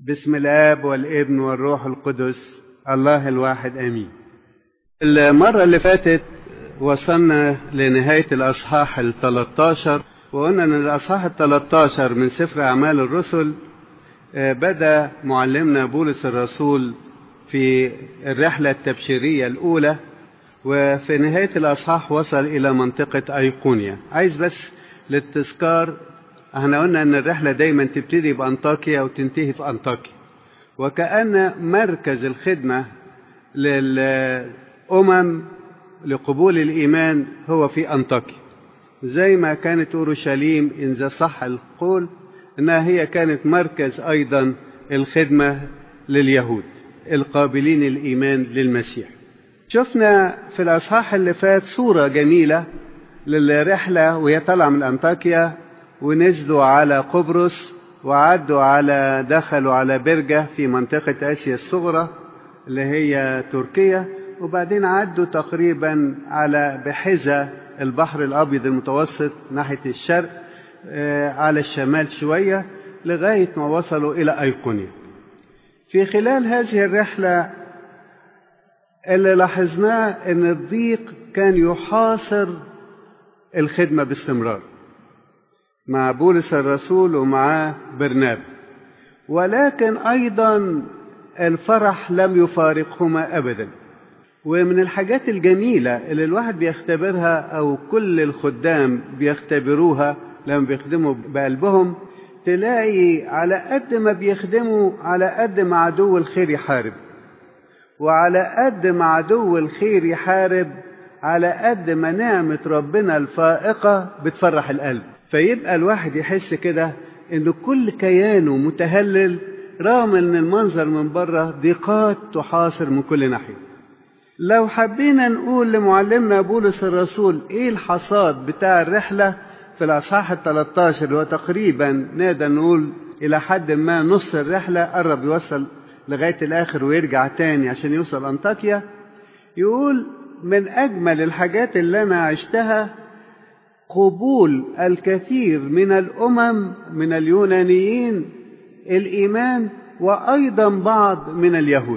بسم الاب والابن والروح القدس الله الواحد امين المره اللي فاتت وصلنا لنهايه الاصحاح ال 13 وقلنا ان الاصحاح ال 13 من سفر اعمال الرسل بدا معلمنا بولس الرسول في الرحله التبشيريه الاولى وفي نهايه الاصحاح وصل الى منطقه ايقونيا عايز بس للتذكار احنا قلنا ان الرحله دايما تبتدي بانطاكيا وتنتهي في انطاكيا وكان مركز الخدمه للامم لقبول الايمان هو في انطاكيا زي ما كانت اورشليم ان ذا صح القول انها هي كانت مركز ايضا الخدمه لليهود القابلين الايمان للمسيح شفنا في الاصحاح اللي فات صوره جميله للرحله وهي طالعه من انطاكيا ونزلوا على قبرص وعدوا على دخلوا على برجة في منطقة آسيا الصغرى اللي هي تركيا وبعدين عدوا تقريبا على بحذا البحر الأبيض المتوسط ناحية الشرق على الشمال شوية لغاية ما وصلوا إلى أيقونيا في خلال هذه الرحلة اللي لاحظناه أن الضيق كان يحاصر الخدمة باستمرار مع بولس الرسول ومعاه برناب ولكن ايضا الفرح لم يفارقهما ابدا ومن الحاجات الجميله اللي الواحد بيختبرها او كل الخدام بيختبروها لما بيخدموا بقلبهم تلاقي على قد ما بيخدموا على قد ما عدو الخير يحارب وعلى قد ما عدو الخير يحارب على قد ما نعمه ربنا الفائقه بتفرح القلب فيبقى الواحد يحس كده ان كل كيانه متهلل رغم ان المنظر من بره ضيقات تحاصر من كل ناحيه لو حبينا نقول لمعلمنا بولس الرسول ايه الحصاد بتاع الرحله في الاصحاح ال 13 اللي هو تقريبا نقدر نقول الى حد ما نص الرحله قرب يوصل لغايه الاخر ويرجع تاني عشان يوصل انطاكيا يقول من اجمل الحاجات اللي انا عشتها قبول الكثير من الامم من اليونانيين الايمان وايضا بعض من اليهود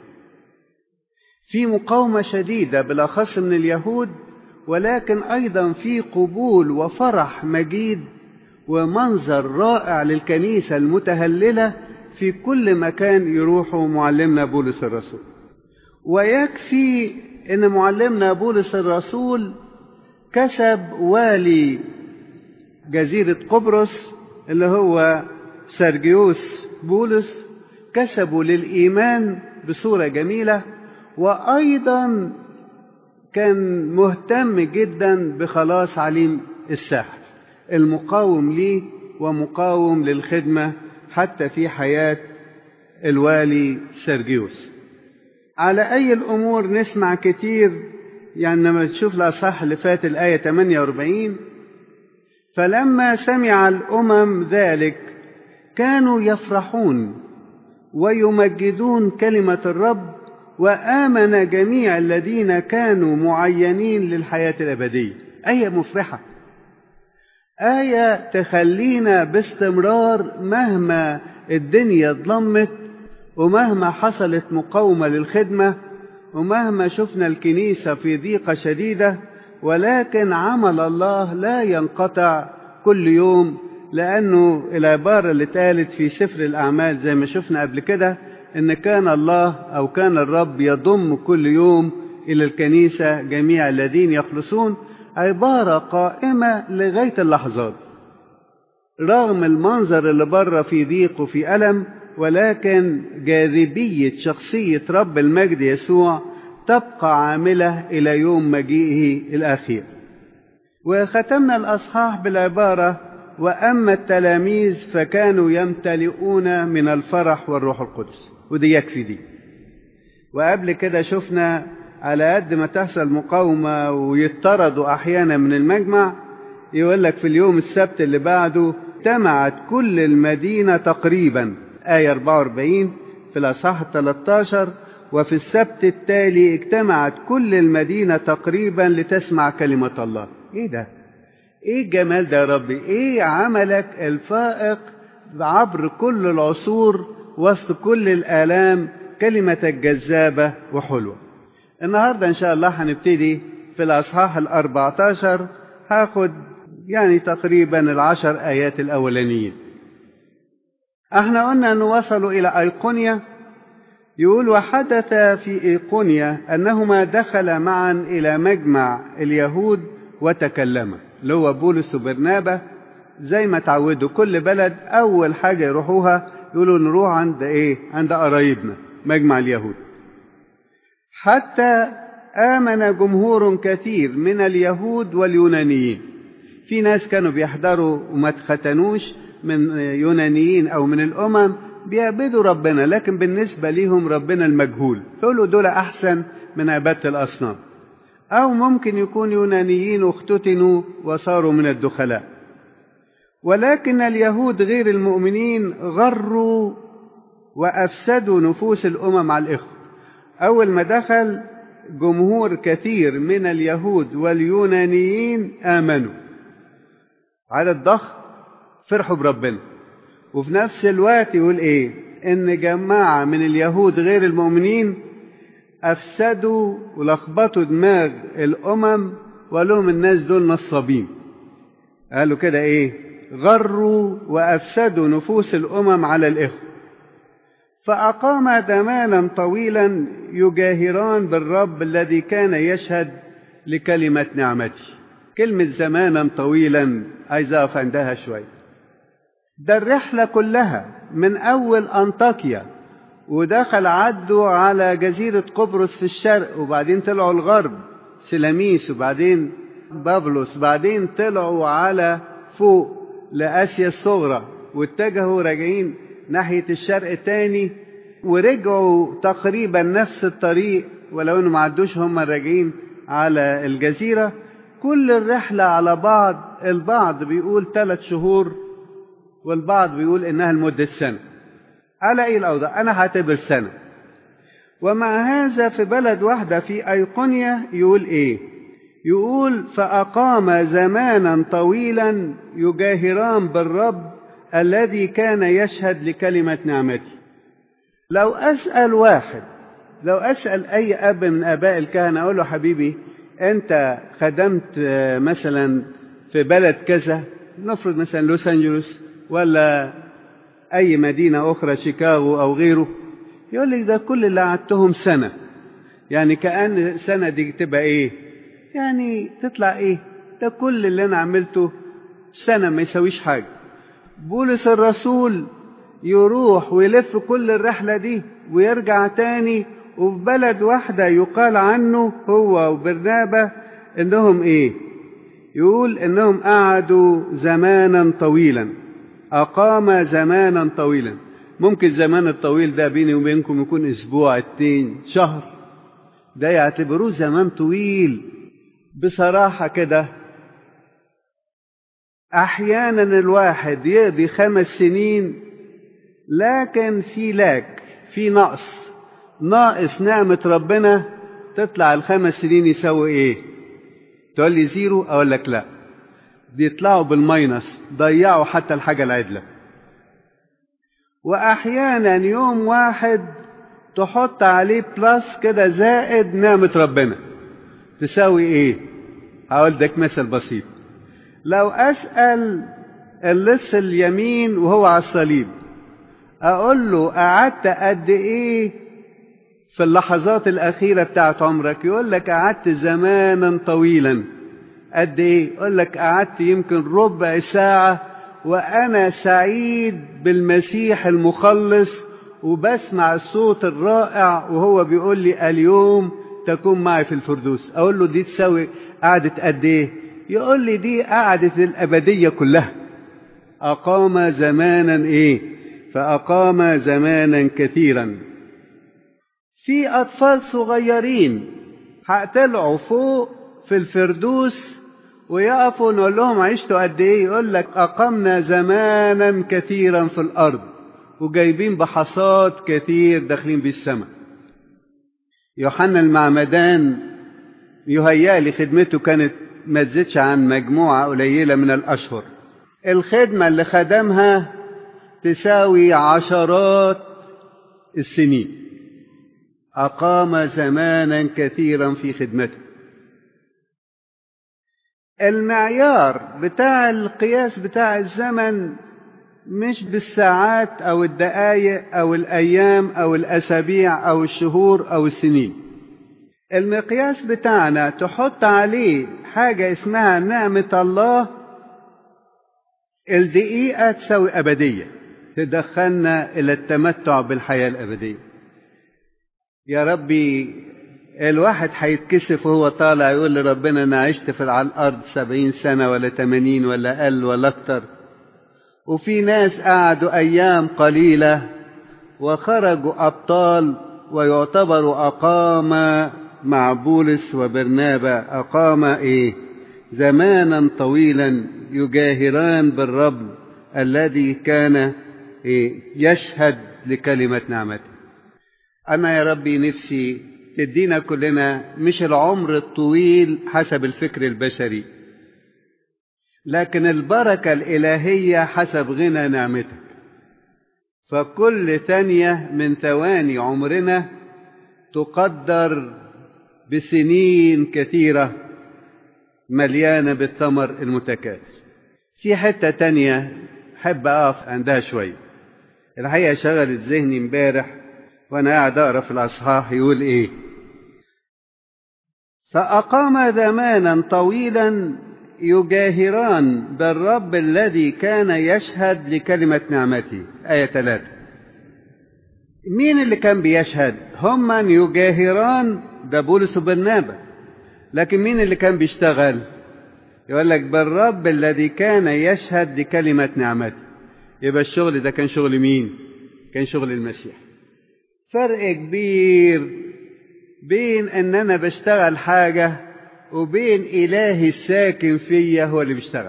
في مقاومه شديده بالاخص من اليهود ولكن ايضا في قبول وفرح مجيد ومنظر رائع للكنيسه المتهلله في كل مكان يروحوا معلمنا بولس الرسول ويكفي ان معلمنا بولس الرسول كسب والي جزيرة قبرص اللي هو سرجيوس بولس كسبوا للإيمان بصورة جميلة وأيضا كان مهتم جدا بخلاص عليم الساحر المقاوم ليه ومقاوم للخدمة حتى في حياة الوالي سرجيوس على أي الأمور نسمع كتير يعني لما تشوف الأصحاح اللي فات الآية 48 فلما سمع الأمم ذلك كانوا يفرحون ويمجدون كلمة الرب وآمن جميع الذين كانوا معينين للحياة الأبدية آية مفرحة آية تخلينا باستمرار مهما الدنيا ظلمت ومهما حصلت مقاومة للخدمة ومهما شفنا الكنيسة في ضيقة شديدة ولكن عمل الله لا ينقطع كل يوم لأنه العبارة اللي اتقالت في سفر الأعمال زي ما شفنا قبل كده إن كان الله أو كان الرب يضم كل يوم إلى الكنيسة جميع الذين يخلصون عبارة قائمة لغاية اللحظات رغم المنظر اللي بره في ضيق وفي ألم ولكن جاذبية شخصية رب المجد يسوع تبقى عاملة إلى يوم مجيئه الأخير وختمنا الأصحاح بالعبارة وأما التلاميذ فكانوا يمتلئون من الفرح والروح القدس ودي يكفي دي وقبل كده شفنا على قد ما تحصل مقاومة ويطردوا أحيانا من المجمع يقول لك في اليوم السبت اللي بعده اجتمعت كل المدينة تقريبا آية 44 في الأصحاح 13 وفي السبت التالي اجتمعت كل المدينة تقريبا لتسمع كلمة الله ايه ده ايه الجمال ده يا ربي ايه عملك الفائق عبر كل العصور وسط كل الآلام كلمة جذابة وحلوة النهاردة إن شاء الله هنبتدي في الأصحاح الأربعة عشر هاخد يعني تقريبا العشر آيات الأولانيين احنا قلنا أنه وصلوا إلى أيقونيا يقول وحدث في إيقونيا أنهما دخل معا إلى مجمع اليهود وتكلما اللي هو بولس وبرنابا زي ما تعودوا كل بلد أول حاجة يروحوها يقولوا نروح عند إيه عند قرايبنا مجمع اليهود حتى آمن جمهور كثير من اليهود واليونانيين في ناس كانوا بيحضروا وما اتختنوش من يونانيين أو من الأمم بيعبدوا ربنا لكن بالنسبة ليهم ربنا المجهول فيقولوا دول أحسن من عبادة الأصنام أو ممكن يكون يونانيين واختتنوا وصاروا من الدخلاء ولكن اليهود غير المؤمنين غروا وأفسدوا نفوس الأمم على الإخوة أول ما دخل جمهور كثير من اليهود واليونانيين آمنوا عدد ضخم فرحوا بربنا وفي نفس الوقت يقول ايه ان جماعة من اليهود غير المؤمنين افسدوا ولخبطوا دماغ الامم وقال لهم الناس دول نصابين قالوا كده ايه غروا وافسدوا نفوس الامم على الاخوه فاقام زمانا طويلا يجاهران بالرب الذي كان يشهد لكلمه نعمته كلمه زمانا طويلا عايز اقف عندها شويه ده الرحلة كلها من أول أنطاكيا ودخل عدوا على جزيرة قبرص في الشرق وبعدين طلعوا الغرب سلاميس وبعدين بابلوس بعدين طلعوا على فوق لآسيا الصغرى واتجهوا راجعين ناحية الشرق تاني ورجعوا تقريبا نفس الطريق ولو انهم ما عدوش هم راجعين على الجزيرة كل الرحلة على بعض البعض بيقول ثلاث شهور والبعض بيقول انها لمدة سنة على ايه الاوضاع انا هعتبر سنة ومع هذا في بلد واحدة في ايقونيا يقول ايه يقول فاقام زمانا طويلا يجاهران بالرب الذي كان يشهد لكلمة نعمته لو اسأل واحد لو اسأل اي اب من اباء الكهنة اقول له حبيبي انت خدمت مثلا في بلد كذا نفرض مثلا لوس انجلوس ولا أي مدينة أخرى شيكاغو أو غيره يقول لك ده كل اللي قعدتهم سنة يعني كأن سنة دي تبقى إيه يعني تطلع إيه ده كل اللي أنا عملته سنة ما يسويش حاجة بولس الرسول يروح ويلف كل الرحلة دي ويرجع تاني وفي بلد واحدة يقال عنه هو وبرنابة إنهم إيه يقول إنهم قعدوا زمانا طويلا أقام زمانا طويلا ممكن الزمان الطويل ده بيني وبينكم يكون أسبوع اتنين شهر ده يعتبروه زمان طويل بصراحة كده أحيانا الواحد يقضي خمس سنين لكن في لاك في نقص ناقص نعمة ربنا تطلع الخمس سنين يسوي ايه تقول لي زيرو اقول لك لا بيطلعوا بالماينس ضيعوا حتى الحاجة العدلة وأحيانا يوم واحد تحط عليه بلس كده زائد نعمة ربنا تساوي ايه هقول لك مثل بسيط لو أسأل اللص اليمين وهو على الصليب أقول له قعدت قد إيه في اللحظات الأخيرة بتاعت عمرك يقول لك قعدت زمانا طويلا قد ايه يقول لك قعدت يمكن ربع ساعة وأنا سعيد بالمسيح المخلص وبسمع الصوت الرائع وهو بيقول لي اليوم تكون معي في الفردوس أقول له دي تساوي قعدت قد ايه يقول لي دي قعدت الأبدية كلها أقام زمانا ايه فأقام زمانا كثيرا في أطفال صغيرين هطلعوا فوق في الفردوس ويقفوا نقول لهم عشتوا قد ايه يقول لك اقمنا زمانا كثيرا في الارض وجايبين بحصاد كثير داخلين بيه السماء يوحنا المعمدان يهيألي خدمته كانت ما تزيدش عن مجموعة قليلة من الأشهر الخدمة اللي خدمها تساوي عشرات السنين أقام زمانا كثيرا في خدمته المعيار بتاع القياس بتاع الزمن مش بالساعات أو الدقايق أو الأيام أو الأسابيع أو الشهور أو السنين المقياس بتاعنا تحط عليه حاجة اسمها نعمة الله الدقيقة تساوي أبدية تدخلنا إلى التمتع بالحياة الأبدية يا ربي الواحد هيتكسف وهو طالع يقول لربنا أنا عشت في على الأرض سبعين سنة ولا تمانين ولا أقل ولا أكتر وفي ناس قعدوا أيام قليلة وخرجوا أبطال ويعتبروا أقام مع بولس وبرنابا أقام إيه زمانا طويلا يجاهران بالرب الذي كان إيه يشهد لكلمة نعمته أنا يا ربي نفسي تدينا كلنا مش العمر الطويل حسب الفكر البشري لكن البركة الإلهية حسب غنى نعمتك فكل ثانية من ثواني عمرنا تقدر بسنين كثيرة مليانة بالثمر المتكاثر في حتة تانية حب أقف عندها شوية الحقيقة شغلت ذهني امبارح وأنا قاعد أقرأ في الأصحاح يقول إيه فأقام زمانا طويلا يجاهران بالرب الذي كان يشهد لكلمة نعمته آية ثلاثة مين اللي كان بيشهد هم من يجاهران ده بولس وبرنابا لكن مين اللي كان بيشتغل يقول لك بالرب الذي كان يشهد لكلمة نعمته يبقى الشغل ده كان شغل مين كان شغل المسيح فرق كبير بين ان انا بشتغل حاجه وبين إلهي الساكن فيا هو اللي بيشتغل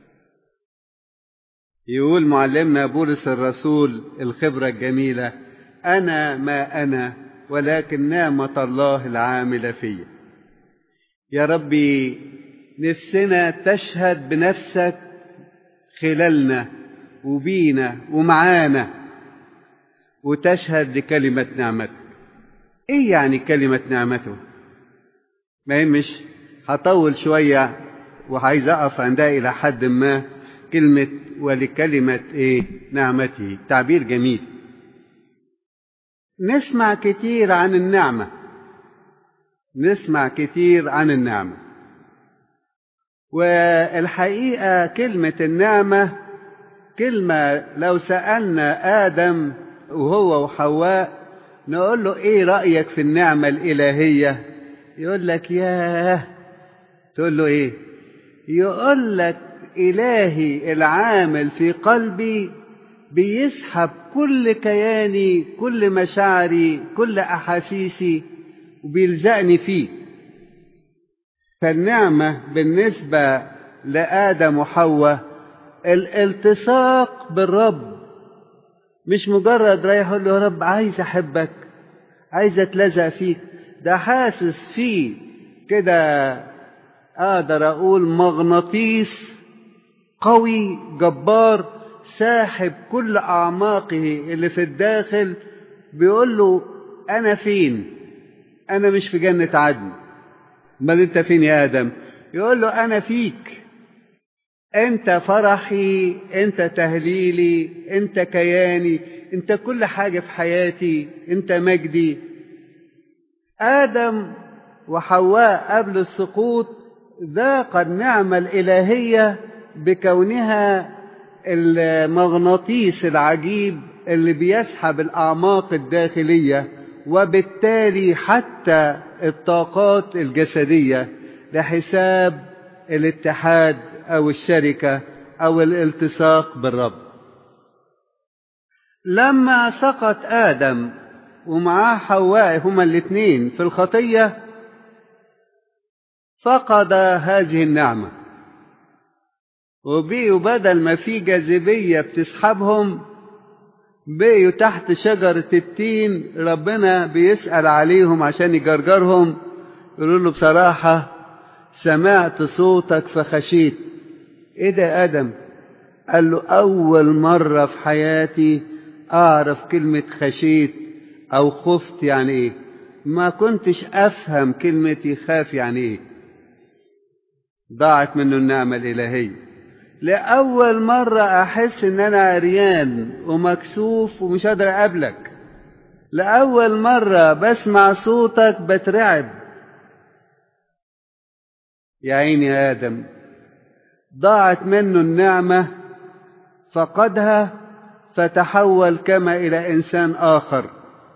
يقول معلمنا بولس الرسول الخبرة الجميلة أنا ما أنا ولكن نعمة الله العاملة فيا يا ربي نفسنا تشهد بنفسك خلالنا وبينا ومعانا وتشهد لكلمة نعمتك ايه يعني كلمة نعمته ما هي مش هطول شوية وعايز أقف عندها إلى حد ما كلمة ولكلمة إيه نعمته تعبير جميل نسمع كتير عن النعمة نسمع كتير عن النعمة والحقيقة كلمة النعمة كلمة لو سألنا آدم وهو وحواء نقول له إيه رأيك في النعمة الإلهية يقول لك ياه تقول له ايه يقول لك الهي العامل في قلبي بيسحب كل كياني كل مشاعري كل احاسيسي وبيلزقني فيه فالنعمه بالنسبه لادم وحواء الالتصاق بالرب مش مجرد رايح اقول له يا رب عايز احبك عايز اتلزق فيك ده حاسس فيه كده اقدر اقول مغناطيس قوي جبار ساحب كل اعماقه اللي في الداخل بيقول له انا فين انا مش في جنه عدن امال انت فين يا ادم يقول له انا فيك انت فرحي انت تهليلي انت كياني انت كل حاجه في حياتي انت مجدي آدم وحواء قبل السقوط ذاق النعمة الإلهية بكونها المغناطيس العجيب اللي بيسحب الأعماق الداخلية وبالتالي حتى الطاقات الجسدية لحساب الاتحاد أو الشركة أو الالتصاق بالرب لما سقط آدم ومعاه حواء هما الاثنين في الخطية فقد هذه النعمة وبقوا بدل ما في جاذبية بتسحبهم بقوا تحت شجرة التين ربنا بيسأل عليهم عشان يجرجرهم يقولوا له بصراحة سمعت صوتك فخشيت ايه ده ادم قال له اول مرة في حياتي اعرف كلمة خشيت أو خفت يعني إيه ما كنتش أفهم كلمة يخاف يعني إيه ضاعت منه النعمة الإلهية لأول مرة أحس إن أنا عريان ومكسوف ومش قادر أقابلك لأول مرة بسمع صوتك بترعب يا عيني يا آدم ضاعت منه النعمة فقدها فتحول كما إلى إنسان آخر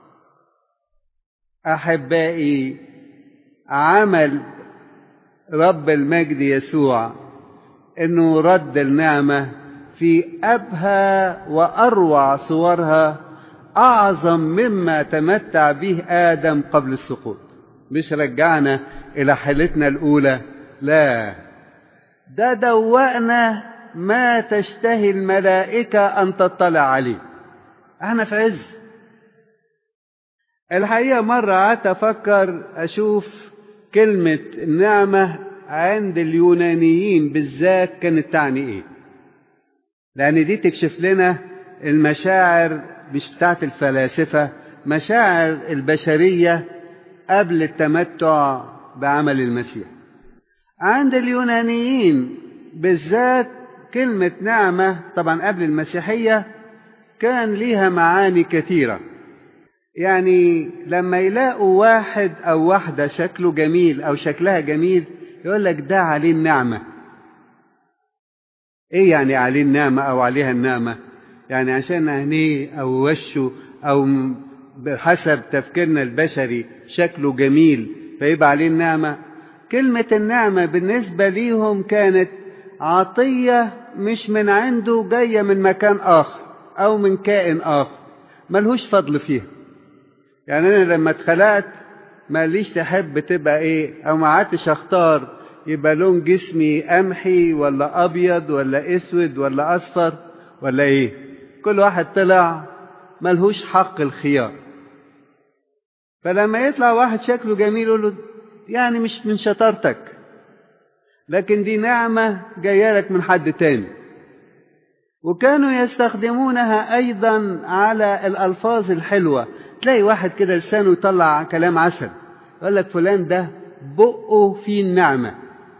أحبائي عمل رب المجد يسوع انه رد النعمه في ابهى واروع صورها اعظم مما تمتع به ادم قبل السقوط مش رجعنا الى حالتنا الاولى لا ده دوقنا ما تشتهي الملائكه ان تطلع عليه احنا في عز الحقيقه مره قعدت افكر اشوف كلمه النعمه عند اليونانيين بالذات كانت تعني ايه لان دي تكشف لنا المشاعر مش بتاعت الفلاسفه مشاعر البشريه قبل التمتع بعمل المسيح عند اليونانيين بالذات كلمه نعمه طبعا قبل المسيحيه كان ليها معاني كثيره يعني لما يلاقوا واحد او واحده شكله جميل او شكلها جميل يقول لك ده عليه النعمة ايه يعني عليه النعمة او عليها النعمة يعني عشان عينيه او وشه او بحسب تفكيرنا البشري شكله جميل فيبقى عليه النعمة كلمة النعمة بالنسبة ليهم كانت عطية مش من عنده جاية من مكان آخر أو من كائن آخر ملهوش فضل فيها يعني أنا لما اتخلقت ماليش تحب تبقى ايه او ما عادتش اختار يبقى لون جسمي قمحي ولا ابيض ولا اسود ولا اصفر ولا ايه كل واحد طلع ملهوش حق الخيار فلما يطلع واحد شكله جميل يقول له يعني مش من شطارتك لكن دي نعمة جاية لك من حد تاني وكانوا يستخدمونها أيضا على الألفاظ الحلوة تلاقي واحد كده لسانه يطلع كلام عسل يقول لك فلان ده بقه فيه النعمة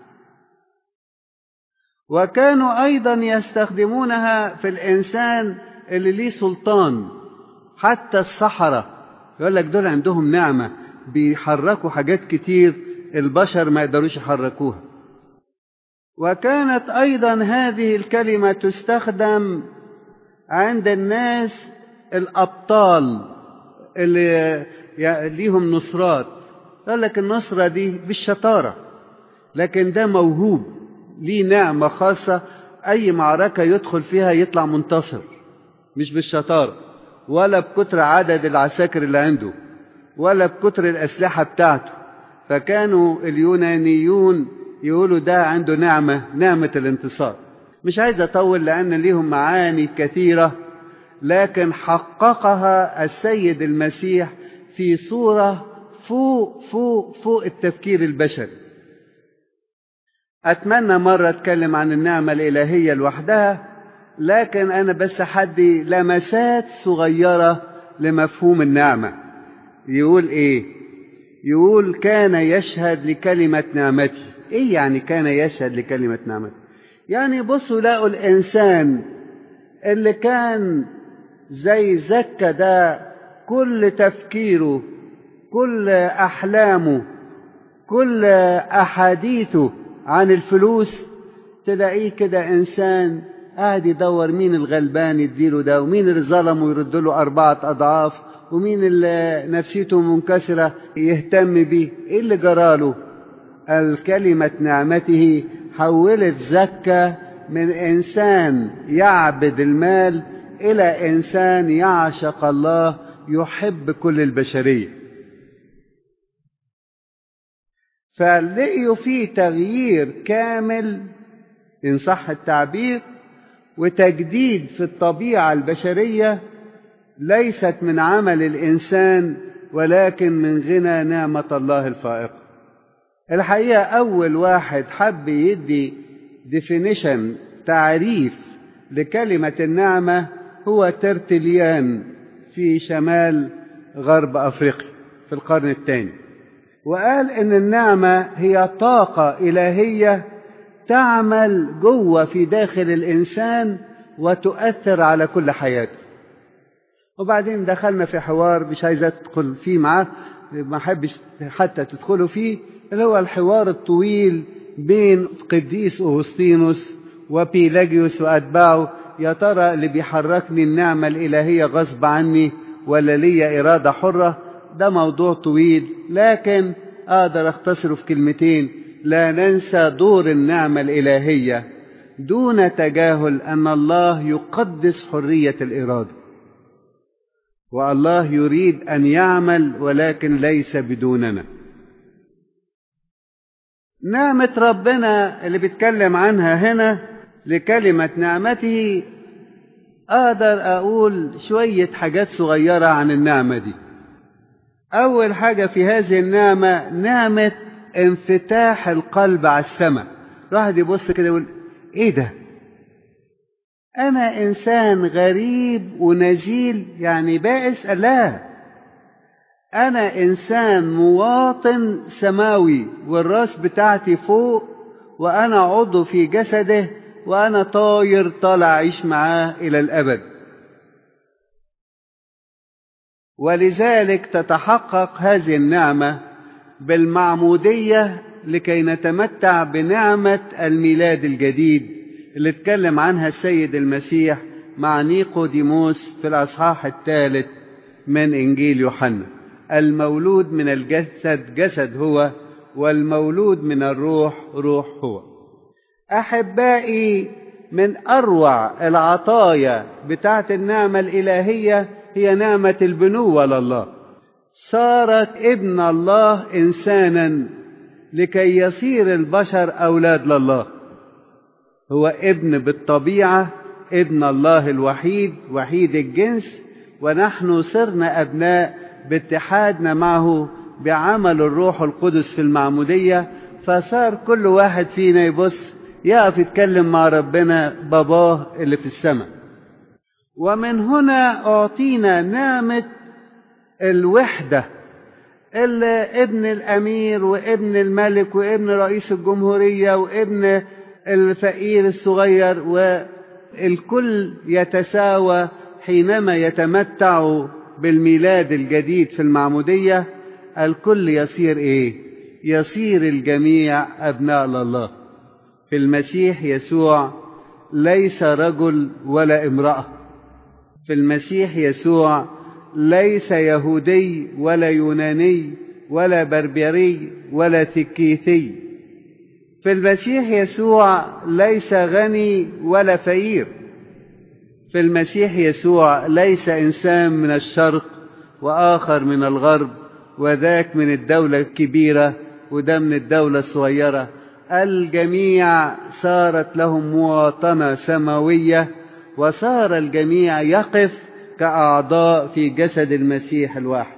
وكانوا أيضا يستخدمونها في الإنسان اللي ليه سلطان حتى السحرة يقول لك دول عندهم نعمة بيحركوا حاجات كتير البشر ما يقدروش يحركوها وكانت أيضا هذه الكلمة تستخدم عند الناس الأبطال اللي ليهم نصرات قال لك النصرة دي بالشطارة لكن ده موهوب ليه نعمة خاصة أي معركة يدخل فيها يطلع منتصر مش بالشطارة ولا بكتر عدد العساكر اللي عنده ولا بكتر الأسلحة بتاعته فكانوا اليونانيون يقولوا ده عنده نعمة نعمة الانتصار مش عايز أطول لأن ليهم معاني كثيرة لكن حققها السيد المسيح في صورة فوق فوق فوق التفكير البشري أتمنى مرة أتكلم عن النعمة الإلهية لوحدها لكن أنا بس حدي لمسات صغيرة لمفهوم النعمة يقول إيه يقول كان يشهد لكلمة نعمتي إيه يعني كان يشهد لكلمة نعمتي يعني بصوا لقوا الإنسان اللي كان زي زكا ده كل تفكيره كل أحلامه كل أحاديثه عن الفلوس تلاقيه كده إنسان قاعد يدور مين الغلبان يديله ده ومين اللي ظلمه يرد له أربعة أضعاف ومين اللي نفسيته منكسرة يهتم بيه إيه اللي جراله الكلمة نعمته حولت زكا من إنسان يعبد المال إلى إنسان يعشق الله يحب كل البشرية فلقيوا فيه تغيير كامل إن صح التعبير وتجديد في الطبيعة البشرية ليست من عمل الإنسان ولكن من غنى نعمة الله الفائقة الحقيقة أول واحد حب يدي definition تعريف لكلمة النعمة هو ترتليان في شمال غرب أفريقيا في القرن الثاني وقال إن النعمة هي طاقة إلهية تعمل جوه في داخل الإنسان وتؤثر على كل حياته وبعدين دخلنا في حوار مش عايز أدخل فيه معاه ما أحبش حتى تدخلوا فيه اللي هو الحوار الطويل بين قديس أوغسطينوس وبيلاجيوس وأتباعه يا ترى اللي بيحركني النعمة الإلهية غصب عني ولا ليا إرادة حرة ده موضوع طويل لكن أقدر أختصره في كلمتين لا ننسى دور النعمة الإلهية دون تجاهل أن الله يقدس حرية الإرادة والله يريد أن يعمل ولكن ليس بدوننا نعمة ربنا اللي بيتكلم عنها هنا لكلمة نعمته أقدر أقول شوية حاجات صغيرة عن النعمة دي أول حاجة في هذه النعمة نعمة انفتاح القلب على السماء واحد يبص كده يقول إيه ده أنا إنسان غريب ونزيل يعني بائس لا أنا إنسان مواطن سماوي والراس بتاعتي فوق وأنا عضو في جسده وأنا طاير طالع أعيش معاه إلى الأبد ولذلك تتحقق هذه النعمة بالمعمودية لكي نتمتع بنعمة الميلاد الجديد اللي اتكلم عنها السيد المسيح مع نيقوديموس في الأصحاح الثالث من إنجيل يوحنا المولود من الجسد جسد هو والمولود من الروح روح هو أحبائي من أروع العطايا بتاعت النعمة الإلهية هي نعمة البنوة لله صارت ابن الله إنسانا لكي يصير البشر أولاد لله هو ابن بالطبيعة ابن الله الوحيد وحيد الجنس ونحن صرنا أبناء باتحادنا معه بعمل الروح القدس في المعمودية فصار كل واحد فينا يبص يقف يتكلم مع ربنا باباه اللي في السماء ومن هنا أعطينا نعمة الوحدة اللي ابن الأمير وابن الملك وابن رئيس الجمهورية وابن الفقير الصغير والكل يتساوى حينما يتمتع بالميلاد الجديد في المعمودية الكل يصير ايه يصير الجميع أبناء الله في المسيح يسوع ليس رجل ولا امرأة في المسيح يسوع ليس يهودي ولا يوناني ولا بربري ولا تكيثي في المسيح يسوع ليس غني ولا فقير في المسيح يسوع ليس انسان من الشرق واخر من الغرب وذاك من الدوله الكبيره وده من الدوله الصغيره الجميع صارت لهم مواطنه سماويه وصار الجميع يقف كاعضاء في جسد المسيح الواحد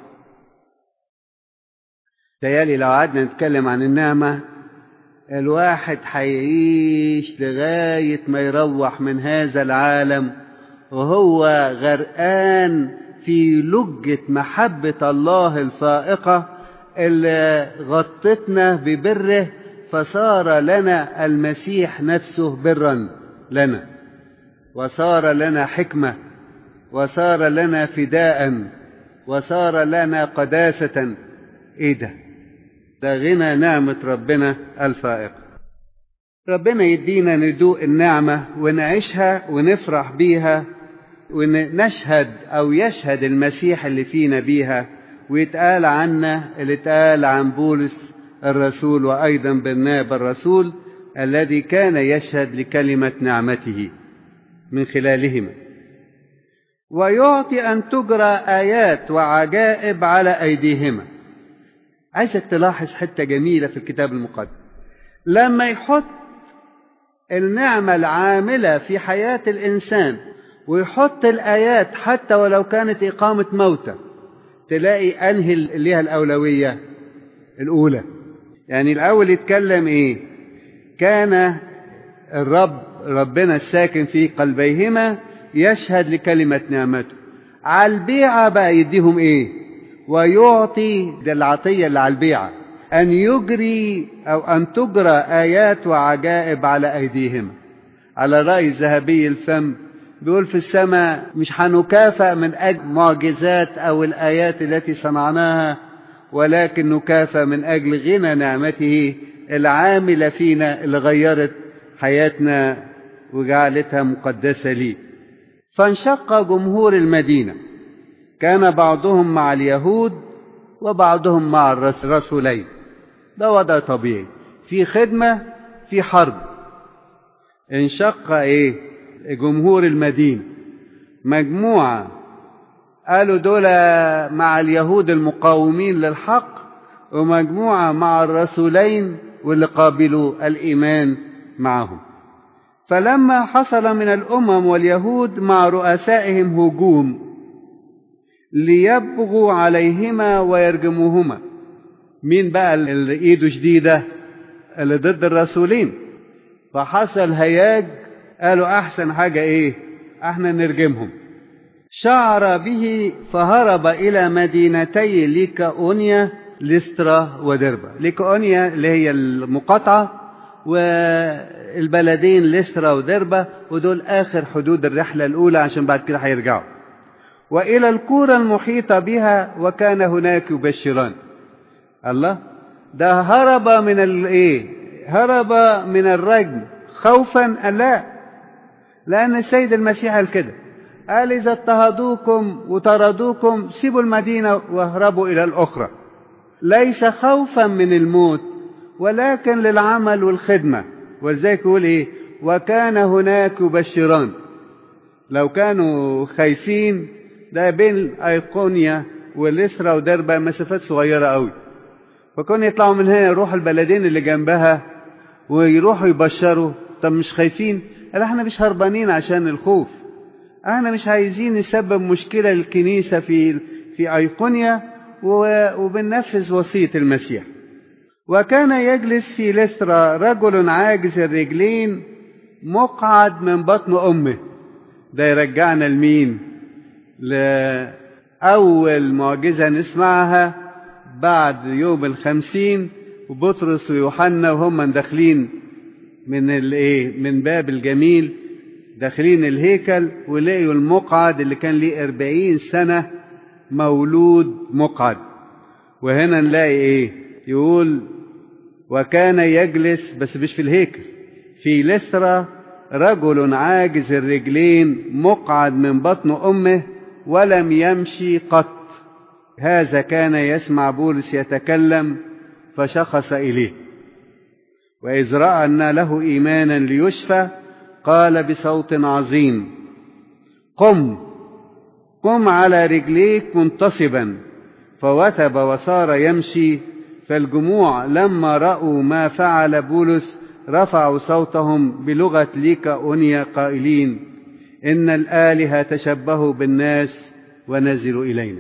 تيالي لو قعدنا نتكلم عن النعمه الواحد هيعيش لغايه ما يروح من هذا العالم وهو غرقان في لجة محبة الله الفائقة اللي غطتنا ببره فصار لنا المسيح نفسه برا لنا وصار لنا حكمة وصار لنا فداء وصار لنا قداسة ايه ده ده غنى نعمة ربنا الفائقة ربنا يدينا ندوق النعمة ونعيشها ونفرح بيها ونشهد أو يشهد المسيح اللي فينا بيها ويتقال عنا اللي اتقال عن بولس الرسول وأيضا برناب الرسول الذي كان يشهد لكلمة نعمته من خلالهما ويعطي أن تجرى آيات وعجائب على أيديهما عايزك تلاحظ حتة جميلة في الكتاب المقدس لما يحط النعمة العاملة في حياة الإنسان ويحط الآيات حتى ولو كانت إقامة موتى تلاقي أنهي ليها الأولوية الأولى يعني الأول يتكلم إيه كان الرب ربنا الساكن في قلبيهما يشهد لكلمة نعمته على البيعة بقى يديهم إيه ويعطي ده العطية اللي على البيعة أن يجري أو أن تجرى آيات وعجائب على أيديهم على رأي ذهبي الفم بيقول في السماء مش هنكافأ من أجل معجزات أو الآيات التي صنعناها ولكن نكافأ من أجل غنى نعمته العاملة فينا اللي غيرت حياتنا وجعلتها مقدسة لي فانشق جمهور المدينة كان بعضهم مع اليهود وبعضهم مع الرسولين ده وضع طبيعي في خدمة في حرب انشق ايه جمهور المدينة مجموعة قالوا دول مع اليهود المقاومين للحق ومجموعة مع الرسولين واللي قابلوا الإيمان معهم فلما حصل من الأمم واليهود مع رؤسائهم هجوم ليبغوا عليهما ويرجموهما مين بقى اللي ايده شديدة اللي ضد الرسولين فحصل هياج قالوا احسن حاجة ايه احنا نرجمهم شعر به فهرب الى مدينتي ليكاونيا لسترا ودربة ليكاونيا اللي هي المقاطعة والبلدين لسترا ودربة ودول اخر حدود الرحلة الاولى عشان بعد كده هيرجعوا والى القرى المحيطة بها وكان هناك يبشران الله ده هرب من الايه هرب من الرجم خوفا لا لان السيد المسيح قال كده قال اذا اضطهدوكم وطردوكم سيبوا المدينه واهربوا الى الاخرى ليس خوفا من الموت ولكن للعمل والخدمه ولذلك يقول ايه وكان هناك يبشران لو كانوا خايفين ده بين ايقونيا والاسرى ودربة مسافات صغيره قوي فكانوا يطلعوا من هنا يروحوا البلدين اللي جنبها ويروحوا يبشروا طب مش خايفين قال احنا مش هربانين عشان الخوف احنا مش عايزين نسبب مشكله للكنيسه في في ايقونيا وبننفذ وصيه المسيح وكان يجلس في لسترا رجل عاجز الرجلين مقعد من بطن امه ده يرجعنا لمين لاول معجزه نسمعها بعد يوم الخمسين وبطرس ويوحنا وهم داخلين من الايه من باب الجميل داخلين الهيكل ولقيوا المقعد اللي كان ليه أربعين سنة مولود مقعد وهنا نلاقي ايه يقول وكان يجلس بس مش في الهيكل في لسرة رجل عاجز الرجلين مقعد من بطن أمه ولم يمشي قط هذا كان يسمع بولس يتكلم فشخص إليه وإذ رأى أن له إيمانا ليشفى قال بصوت عظيم قم قم على رجليك منتصبا فوثب وصار يمشي فالجموع لما رأوا ما فعل بولس رفعوا صوتهم بلغة ليكاونيا قائلين إن الآلهة تشبهوا بالناس ونزلوا إلينا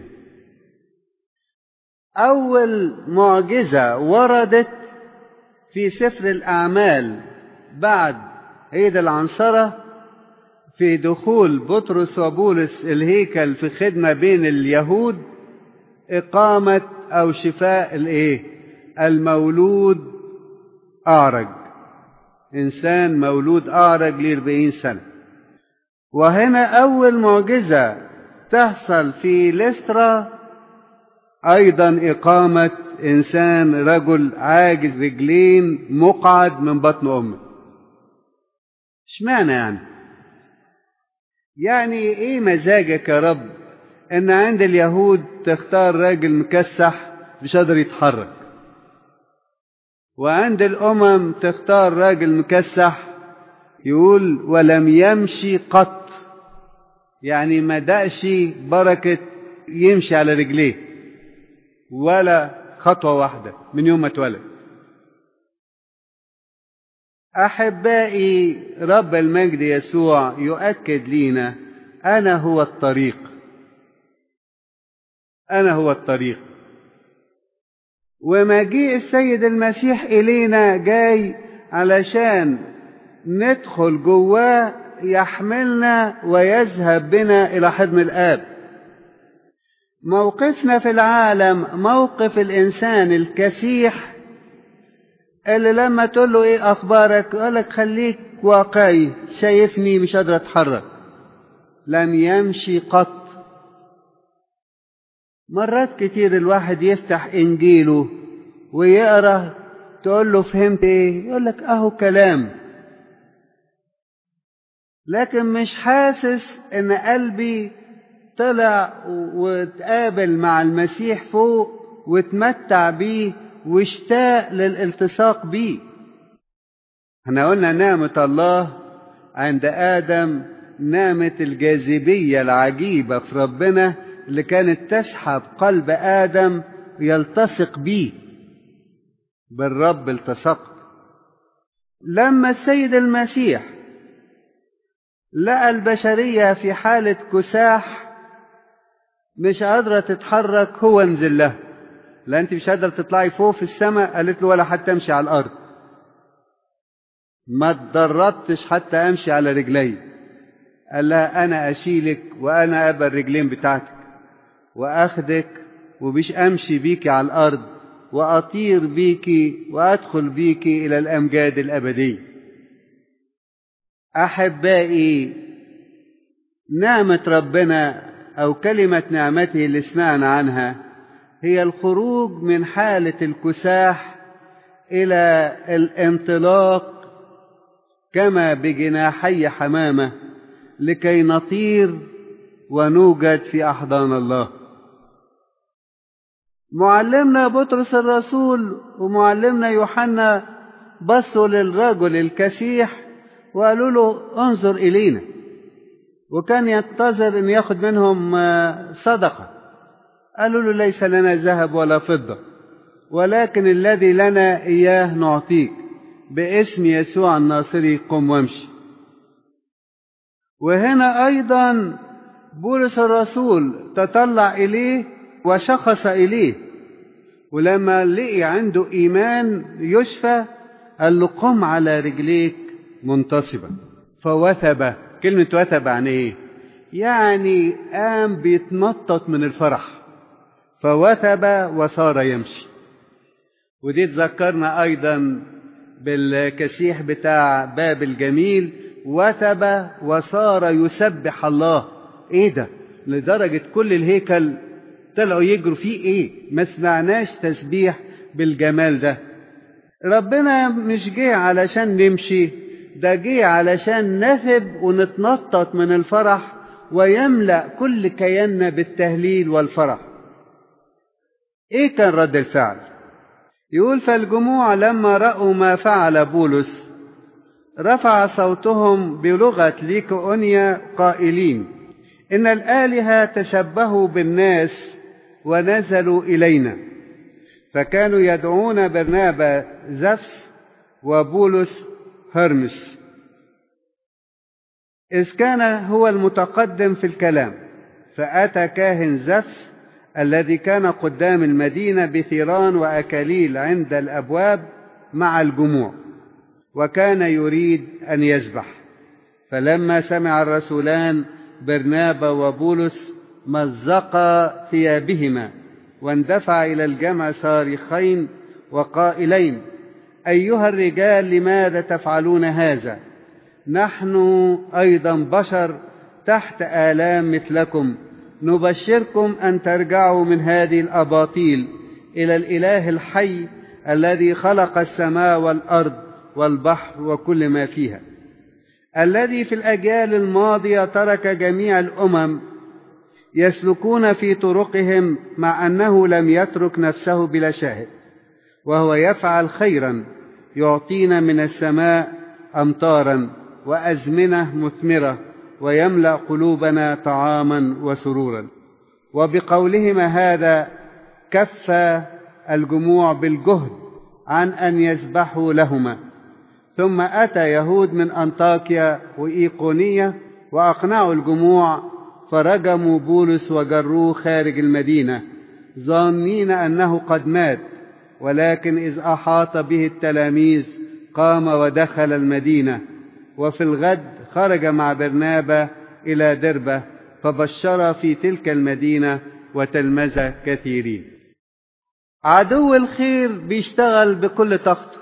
أول معجزة وردت في سفر الأعمال بعد عيد العنصرة في دخول بطرس وبولس الهيكل في خدمة بين اليهود إقامة أو شفاء الإيه؟ المولود أعرج إنسان مولود أعرج لأربعين سنة وهنا أول معجزة تحصل في لسترا أيضا إقامة إنسان رجل عاجز رجلين مقعد من بطن أمه اشمعنى يعني يعني ايه مزاجك يا رب ان عند اليهود تختار راجل مكسح مش قادر يتحرك وعند الامم تختار راجل مكسح يقول ولم يمشي قط يعني ما دقش بركة يمشي على رجليه ولا خطوة واحدة من يوم ما اتولد أحبائي رب المجد يسوع يؤكد لينا أنا هو الطريق أنا هو الطريق ومجيء السيد المسيح إلينا جاي علشان ندخل جواه يحملنا ويذهب بنا إلى حضن الآب موقفنا في العالم موقف الإنسان الكسيح اللي لما تقول له إيه أخبارك يقول لك خليك واقعي شايفني مش قادر أتحرك لم يمشي قط مرات كتير الواحد يفتح إنجيله ويقرأ تقول له فهمت إيه يقول لك أهو كلام لكن مش حاسس إن قلبي طلع واتقابل مع المسيح فوق واتمتع بيه واشتاق للالتصاق بيه احنا قلنا نعمة الله عند آدم نعمة الجاذبية العجيبة في ربنا اللي كانت تسحب قلب آدم يلتصق بيه بالرب التصقت لما السيد المسيح لقى البشرية في حالة كساح مش قادرة تتحرك هو انزل لها لا انت مش قادرة تطلعي فوق في السماء قالت له ولا حتى امشي على الارض ما اتدربتش حتى امشي على رجلي قال لها انا اشيلك وانا ابى الرجلين بتاعتك واخدك ومش امشي بيكي على الارض واطير بيكي وادخل بيكي الى الامجاد الابديه احبائي نعمه ربنا او كلمه نعمته اللي سمعنا عنها هي الخروج من حاله الكساح الى الانطلاق كما بجناحي حمامه لكي نطير ونوجد في احضان الله معلمنا بطرس الرسول ومعلمنا يوحنا بصوا للرجل الكسيح وقالوا له انظر الينا وكان ينتظر ان ياخد منهم صدقه قالوا له ليس لنا ذهب ولا فضه ولكن الذي لنا اياه نعطيك باسم يسوع الناصري قم وامشي وهنا ايضا بولس الرسول تطلع اليه وشخص اليه ولما لقي عنده ايمان يشفى قال له قم على رجليك منتصبا فوثب كلمة وثب يعني ايه يعني قام بيتنطط من الفرح فوثب وصار يمشي ودي تذكرنا ايضا بالكسيح بتاع باب الجميل وثب وصار يسبح الله ايه ده لدرجة كل الهيكل طلعوا يجروا فيه ايه ما سمعناش تسبيح بالجمال ده ربنا مش جه علشان نمشي ده جه علشان نثب ونتنطط من الفرح ويملأ كل كياننا بالتهليل والفرح ايه كان رد الفعل يقول فالجموع لما رأوا ما فعل بولس رفع صوتهم بلغة ليكونيا قائلين إن الآلهة تشبهوا بالناس ونزلوا إلينا فكانوا يدعون برنابا زفس وبولس هرمس إذ كان هو المتقدم في الكلام فأتى كاهن زفس الذي كان قدام المدينة بثيران وأكاليل عند الأبواب مع الجموع وكان يريد أن يذبح فلما سمع الرسولان برنابا وبولس مزقا ثيابهما واندفع إلى الجمع صارخين وقائلين أيها الرجال لماذا تفعلون هذا نحن أيضا بشر تحت آلام مثلكم نبشركم أن ترجعوا من هذه الأباطيل إلى الإله الحي الذي خلق السماء والأرض والبحر وكل ما فيها الذي في الأجيال الماضية ترك جميع الأمم يسلكون في طرقهم مع أنه لم يترك نفسه بلا شاهد وهو يفعل خيرا يعطينا من السماء أمطارا وأزمنة مثمرة ويملأ قلوبنا طعاما وسرورا وبقولهما هذا كف الجموع بالجهد عن أن يسبحوا لهما ثم أتى يهود من أنطاكيا وإيقونية وأقنعوا الجموع فرجموا بولس وجروه خارج المدينة ظانين أنه قد مات ولكن إذ أحاط به التلاميذ قام ودخل المدينة وفي الغد خرج مع برنابا إلى دربة فبشر في تلك المدينة وتلمذة كثيرين عدو الخير بيشتغل بكل طاقته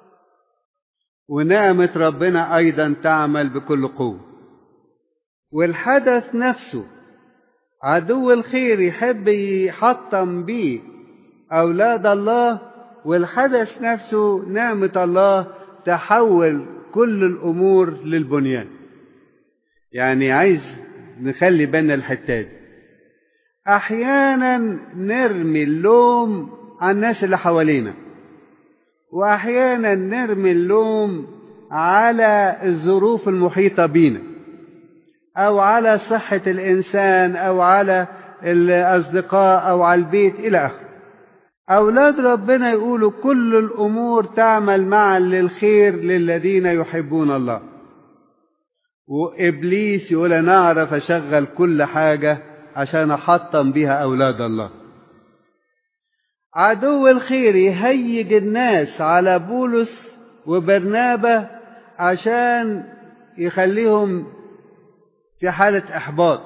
ونعمة ربنا أيضا تعمل بكل قوة والحدث نفسه عدو الخير يحب يحطم بيه أولاد الله والحدث نفسه نعمة الله تحول كل الأمور للبنيان يعني عايز نخلي بالنا الحتة دي أحيانا نرمي اللوم على الناس اللي حوالينا وأحيانا نرمي اللوم على الظروف المحيطة بينا أو على صحة الإنسان أو على الأصدقاء أو على البيت إلى آخره أولاد ربنا يقولوا كل الأمور تعمل معا للخير للذين يحبون الله وإبليس يقول أنا أعرف أشغل كل حاجة عشان أحطم بها أولاد الله عدو الخير يهيج الناس على بولس وبرنابة عشان يخليهم في حالة إحباط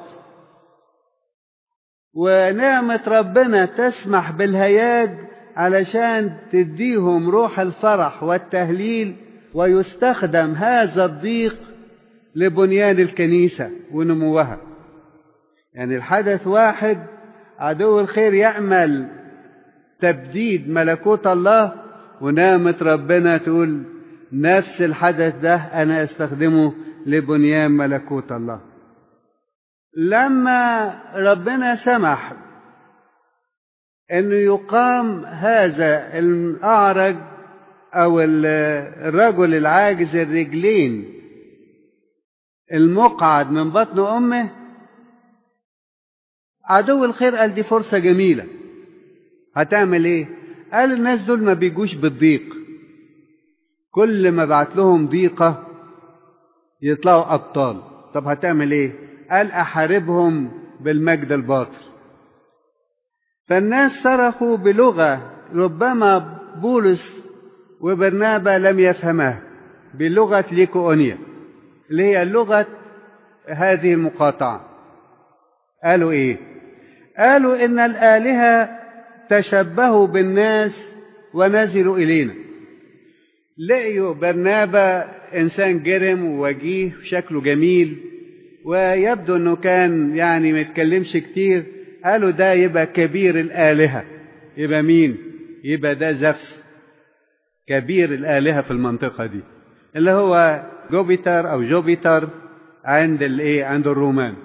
ونعمة ربنا تسمح بالهياج علشان تديهم روح الفرح والتهليل ويستخدم هذا الضيق لبنيان الكنيسة ونموها يعني الحدث واحد عدو الخير يأمل تبديد ملكوت الله ونعمة ربنا تقول نفس الحدث ده أنا أستخدمه لبنيان ملكوت الله لما ربنا سمح انه يقام هذا الاعرج او الرجل العاجز الرجلين المقعد من بطن امه عدو الخير قال دي فرصه جميله هتعمل ايه قال الناس دول ما بيجوش بالضيق كل ما بعت لهم ضيقه يطلعوا ابطال طب هتعمل ايه قال أحاربهم بالمجد الباطل فالناس صرخوا بلغة ربما بولس وبرنابا لم يفهمها بلغة ليكوونيا اللي هي لغة هذه المقاطعة قالوا إيه؟ قالوا إن الآلهة تشبهوا بالناس ونزلوا إلينا لقيوا برنابا إنسان جرم ووجيه شكله جميل ويبدو انه كان يعني ما يتكلمش كتير قالوا ده يبقى كبير الآلهة يبقى مين يبقى ده زفس كبير الآلهة في المنطقة دي اللي هو جوبيتر أو جوبيتر عند الايه عند الرومان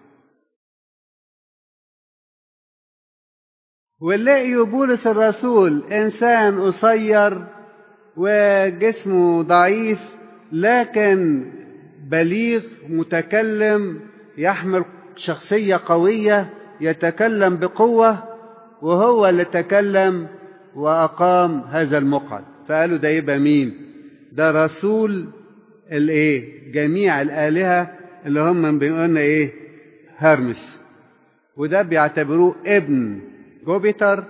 ونلاقي بولس الرسول إنسان قصير وجسمه ضعيف لكن بليغ متكلم يحمل شخصية قوية يتكلم بقوة وهو اللي تكلم وأقام هذا المقعد فقالوا ده يبقى مين ده رسول الايه جميع الآلهة اللي هم بيقولنا ايه هرمس وده بيعتبروه ابن جوبيتر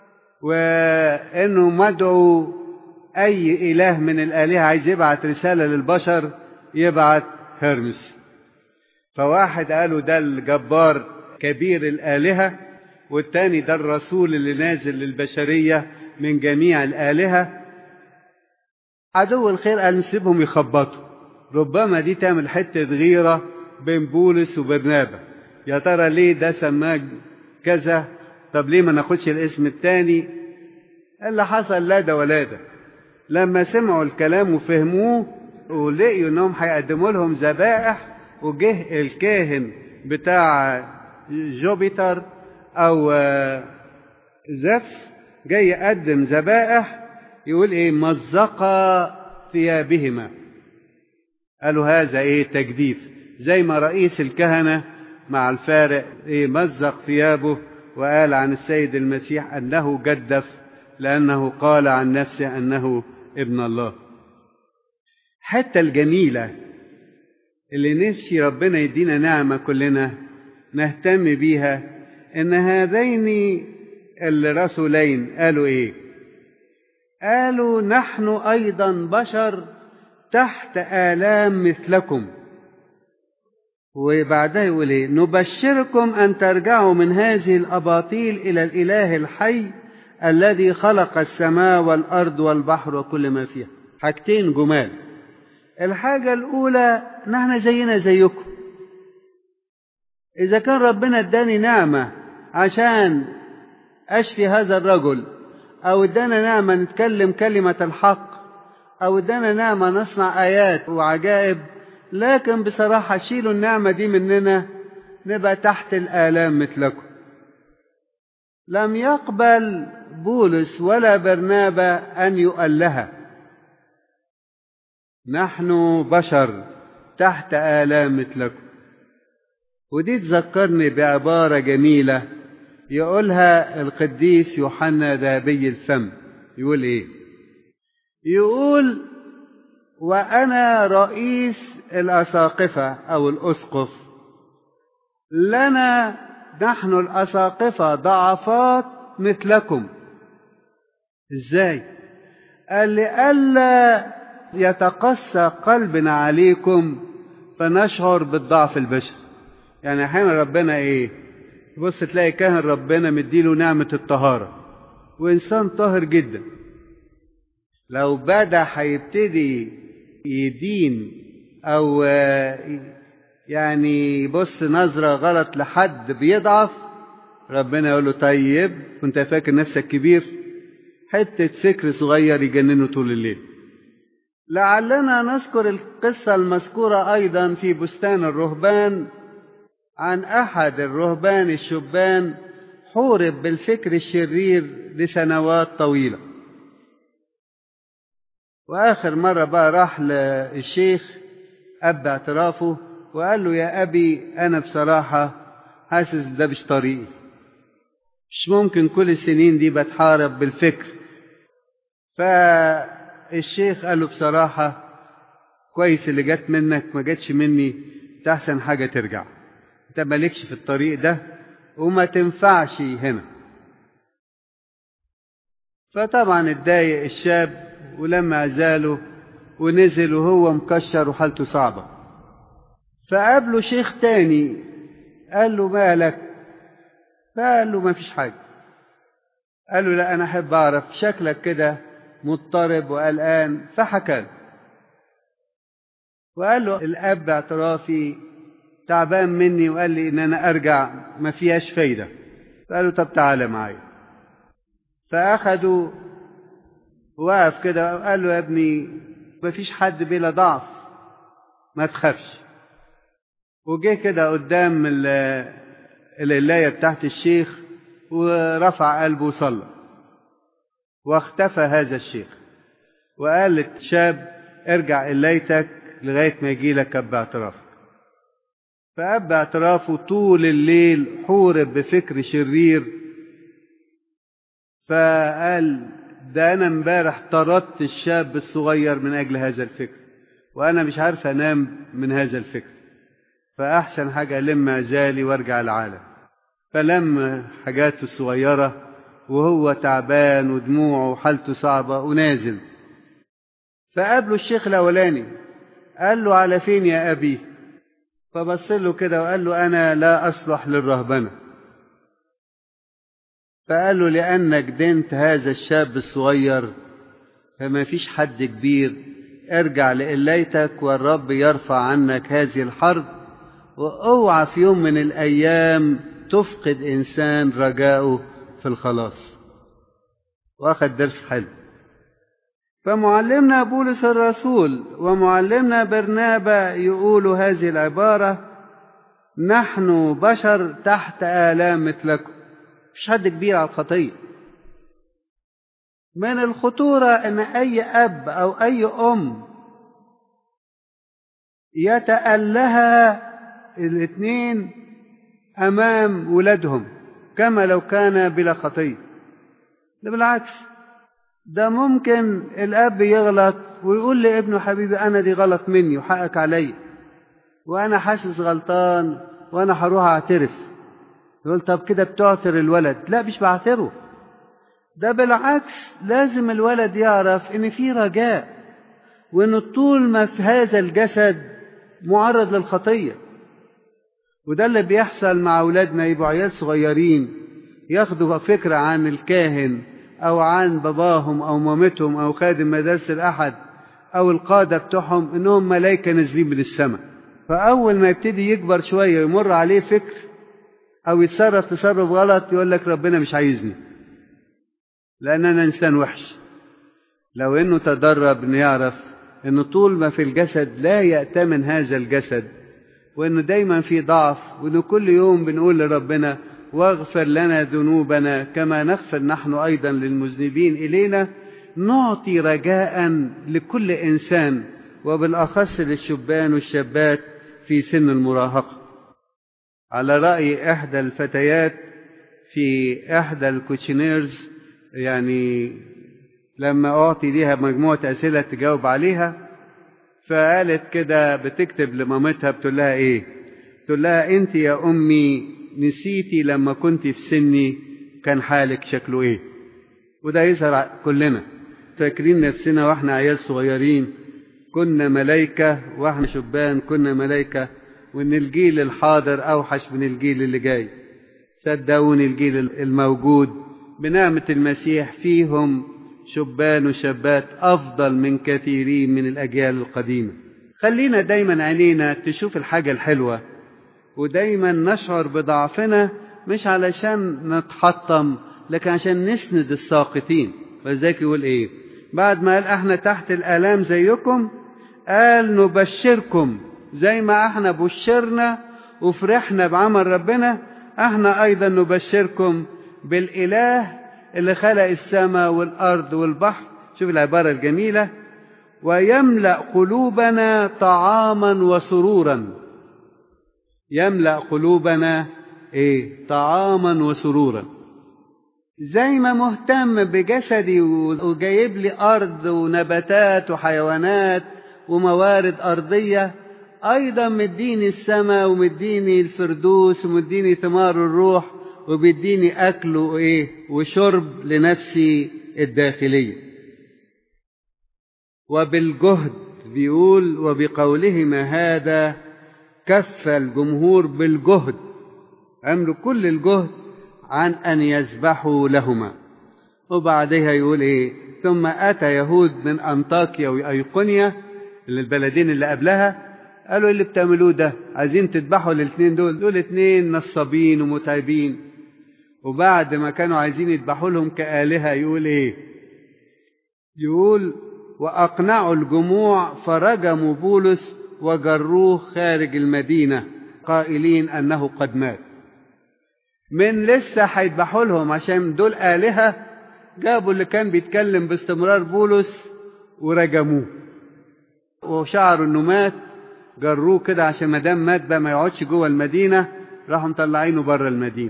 وانه مدعو اي اله من الالهه عايز يبعت رساله للبشر يبعت هرمس فواحد قالوا ده الجبار كبير الآلهة والتاني ده الرسول اللي نازل للبشرية من جميع الآلهة عدو الخير قال نسيبهم يخبطوا ربما دي تعمل حتة غيرة بين بولس وبرنابا يا ترى ليه ده سماه كذا طب ليه ما ناخدش الاسم التاني اللي حصل لا ده ولا ده لما سمعوا الكلام وفهموه ولقيوا انهم هيقدموا لهم ذبائح وجه الكاهن بتاع جوبيتر او زفس جاي يقدم ذبائح يقول ايه مزقا ثيابهما قالوا هذا ايه تجديف زي ما رئيس الكهنه مع الفارق ايه مزق ثيابه وقال عن السيد المسيح انه جدف لانه قال عن نفسه انه ابن الله حتى الجميله اللي نفسي ربنا يدينا نعمه كلنا نهتم بيها ان هذين الرسولين قالوا ايه قالوا نحن ايضا بشر تحت الام مثلكم وبعدها يقول ايه نبشركم ان ترجعوا من هذه الاباطيل الى الاله الحي الذي خلق السماء والارض والبحر وكل ما فيها حاجتين جمال الحاجه الاولى نحن زينا زيكم اذا كان ربنا اداني نعمه عشان اشفي هذا الرجل او ادانا نعمه نتكلم كلمه الحق او ادانا نعمه نصنع ايات وعجائب لكن بصراحة شيلوا النعمة دي مننا نبقى تحت الآلام مثلكم لم يقبل بولس ولا برنابا أن يؤلها نحن بشر تحت آلام مثلكم ودي تذكرني بعبارة جميلة يقولها القديس يوحنا ذهبي الفم يقول ايه يقول وأنا رئيس الأساقفة أو الأسقف لنا نحن الأساقفة ضعفات مثلكم إزاي؟ قال لئلا يتقسى قلبنا عليكم فنشعر بالضعف البشري يعني أحيانا ربنا إيه؟ تبص تلاقي كاهن ربنا مديله نعمة الطهارة وإنسان طاهر جدا لو بدا هيبتدي يدين او يعني يبص نظرة غلط لحد بيضعف ربنا يقول له طيب كنت فاكر نفسك كبير حتة فكر صغير يجننه طول الليل لعلنا نذكر القصة المذكورة أيضا في بستان الرهبان عن أحد الرهبان الشبان حورب بالفكر الشرير لسنوات طويلة وآخر مرة بقى راح للشيخ أب اعترافه وقال له يا أبي أنا بصراحة حاسس ده مش طريقي مش ممكن كل السنين دي بتحارب بالفكر فالشيخ قال له بصراحة كويس اللي جت منك ما جتش مني ده أحسن حاجة ترجع أنت مالكش في الطريق ده وما تنفعش هنا فطبعا اتضايق الشاب ولما عزاله ونزل وهو مكشر وحالته صعبة فقابله شيخ تاني قال له مالك فقال له ما فيش حاجة قال له لا أنا أحب أعرف شكلك كده مضطرب وقلقان فحكى له وقال له الأب اعترافي تعبان مني وقال لي إن أنا أرجع ما فيهاش فايدة فقال له طب تعالى معايا فأخدوا وقف كده وقال له يا ابني ما فيش حد بلا ضعف ما تخافش وجه كده قدام القلاية بتاعت الشيخ ورفع قلبه وصلى واختفى هذا الشيخ وقال للشاب ارجع قلايتك لغاية ما يجي لك أب اعترافك فأب اعترافه طول الليل حورب بفكر شرير فقال ده أنا امبارح طردت الشاب الصغير من أجل هذا الفكر وأنا مش عارف أنام من هذا الفكر فأحسن حاجة ألم عزالي وأرجع العالم فلم حاجاته الصغيرة وهو تعبان ودموعه وحالته صعبة ونازل فقابله الشيخ الأولاني قال له على فين يا أبي فبص له كده وقال له أنا لا أصلح للرهبنة فقال له لأنك دنت هذا الشاب الصغير فما فيش حد كبير ارجع لقلايتك والرب يرفع عنك هذه الحرب واوعى في يوم من الأيام تفقد إنسان رجاؤه في الخلاص واخد درس حلو فمعلمنا بولس الرسول ومعلمنا برنابا يقولوا هذه العبارة نحن بشر تحت آلام مثلكم مش حد كبير على الخطية من الخطورة أن أي أب أو أي أم يتألها الاثنين أمام ولادهم كما لو كان بلا خطية ده بالعكس ده ممكن الأب يغلط ويقول لابنه حبيبي أنا دي غلط مني وحقك عليا وأنا حاسس غلطان وأنا هروح أعترف يقول طب كده بتعثر الولد لا مش بعثره ده بالعكس لازم الولد يعرف ان في رجاء وان طول ما في هذا الجسد معرض للخطيه وده اللي بيحصل مع أولادنا يبقوا عيال صغيرين ياخدوا فكرة عن الكاهن أو عن باباهم أو مامتهم أو خادم مدارس الأحد أو القادة بتوعهم إنهم ملايكة نازلين من السماء فأول ما يبتدي يكبر شوية يمر عليه فكر أو يتصرف تصرف غلط يقول لك ربنا مش عايزني لأن أنا إنسان وحش لو إنه تدرب إنه يعرف إنه طول ما في الجسد لا يأتمن هذا الجسد وإنه دايما في ضعف وإنه كل يوم بنقول لربنا واغفر لنا ذنوبنا كما نغفر نحن أيضا للمذنبين إلينا نعطي رجاء لكل إنسان وبالأخص للشبان والشابات في سن المراهقة على رأي إحدى الفتيات في إحدى الكوتشنيرز يعني لما أعطي ليها مجموعة أسئلة تجاوب عليها فقالت كده بتكتب لمامتها بتقول لها إيه؟ تقول لها أنت يا أمي نسيتي لما كنت في سني كان حالك شكله إيه؟ وده يظهر كلنا فاكرين نفسنا واحنا عيال صغيرين كنا ملايكة واحنا شبان كنا ملايكة وان الجيل الحاضر اوحش من الجيل اللي جاي صدقوني الجيل الموجود بنعمة المسيح فيهم شبان وشابات افضل من كثيرين من الاجيال القديمة خلينا دايما عينينا تشوف الحاجة الحلوة ودايما نشعر بضعفنا مش علشان نتحطم لكن عشان نسند الساقطين فذاك يقول ايه بعد ما قال احنا تحت الالام زيكم قال نبشركم زي ما احنا بشرنا وفرحنا بعمل ربنا احنا ايضا نبشركم بالاله اللي خلق السماء والارض والبحر شوف العباره الجميله ويملا قلوبنا طعاما وسرورا يملا قلوبنا ايه طعاما وسرورا زي ما مهتم بجسدي وجايب لي ارض ونباتات وحيوانات وموارد ارضيه ايضا مديني السماء ومديني الفردوس ومديني ثمار الروح وبيديني اكل وايه وشرب لنفسي الداخليه وبالجهد بيقول وبقولهما هذا كف الجمهور بالجهد عملوا كل الجهد عن أن يذبحوا لهما وبعدها يقول إيه ثم أتى يهود من أنطاكيا وأيقونيا اللي البلدين اللي قبلها قالوا اللي بتعملوه ده عايزين تذبحوا الاثنين دول دول اثنين نصابين ومتعبين وبعد ما كانوا عايزين يذبحوا لهم كآلهة يقول إيه يقول وأقنعوا الجموع فرجموا بولس وجروه خارج المدينة قائلين أنه قد مات من لسه هيذبحوا لهم عشان دول آلهة جابوا اللي كان بيتكلم باستمرار بولس ورجموه وشعروا انه مات جروه كده عشان ما دام مات بقى ما يقعدش جوه المدينة راحوا مطلعينه بره المدينة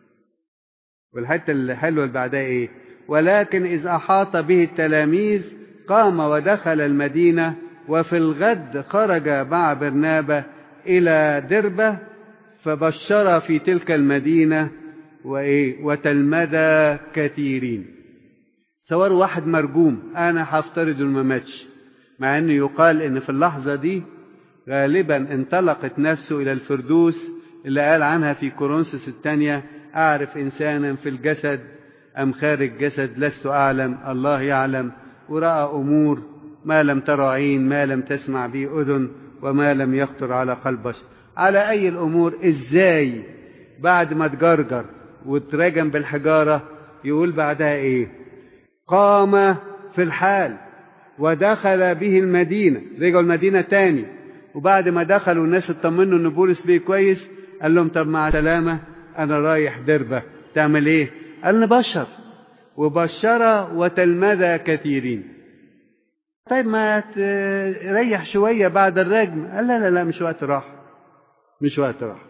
والحتة الحلوة اللي بعدها ايه ولكن إذ أحاط به التلاميذ قام ودخل المدينة وفي الغد خرج مع برنابة إلى دربة فبشر في تلك المدينة وإيه وتلمذ كثيرين صور واحد مرجوم أنا هفترض ما ماتش مع أنه يقال أن في اللحظة دي غالبا انطلقت نفسه إلى الفردوس اللي قال عنها في كورنثوس الثانية أعرف إنسانا في الجسد أم خارج جسد لست أعلم الله يعلم ورأى أمور ما لم ترى عين ما لم تسمع به أذن وما لم يخطر على قلب بشر على أي الأمور إزاي بعد ما تجرجر وترجم بالحجارة يقول بعدها إيه قام في الحال ودخل به المدينة رجعوا المدينة تاني وبعد ما دخلوا الناس اطمنوا ان بولس بيه كويس قال لهم طب مع سلامة انا رايح دربة تعمل ايه قال نبشر وبشر وتلمذ كثيرين طيب ما تريح شوية بعد الرجم قال لا لا لا مش وقت راحة مش وقت راحة